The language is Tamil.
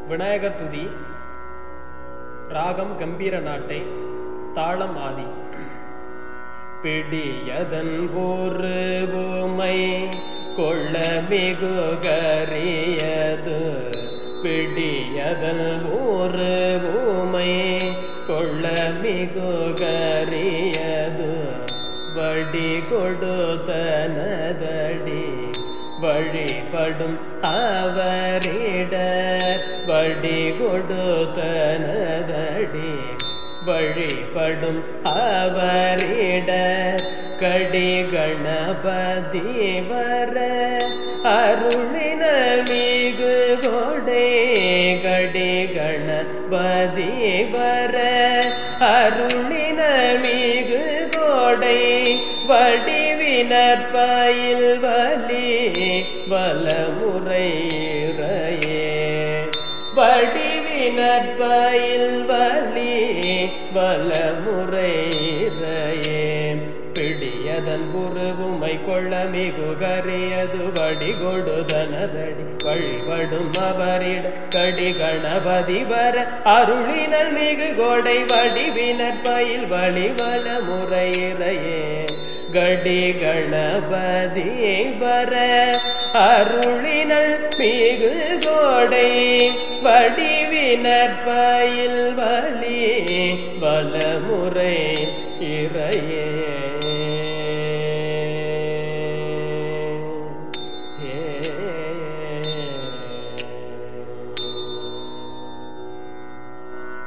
விநாயகர் துதி ராகம் கம்பீர நாட்டை தாளம் ஆதி பிடியதன் ஒரு பூமை கொள்ள மிகு கரியது பிடியதன் ஒரு பூமை கொள்ள மிகு கரியது வடி கொடுத்தனதடி வழிபடும் அவரிட வடி கொடுத்தனதடி வழிபடும் அவரிட கடி கணபதி வர அருளின மிகு கொடை கடி கணபதி வர அருளின மிகு கோடை வடிவினர் பயில் வலி வலமுறையே வடிவினர் பயில் வலி வலமுறையே பிடியதன் புருவுமை கொள்ள மிகு கரியது வடி கொடுதனதடி வழிபடும் அவரிட கடி கணபதி வர அருளினர் மிகு கொடை வடிவினர் பயில் வழி வளமுறையிறையே கடி கணபதி வர அருளினல் மிகு கோடை வடிவினர் பயில் வலி வலமுறை இறையே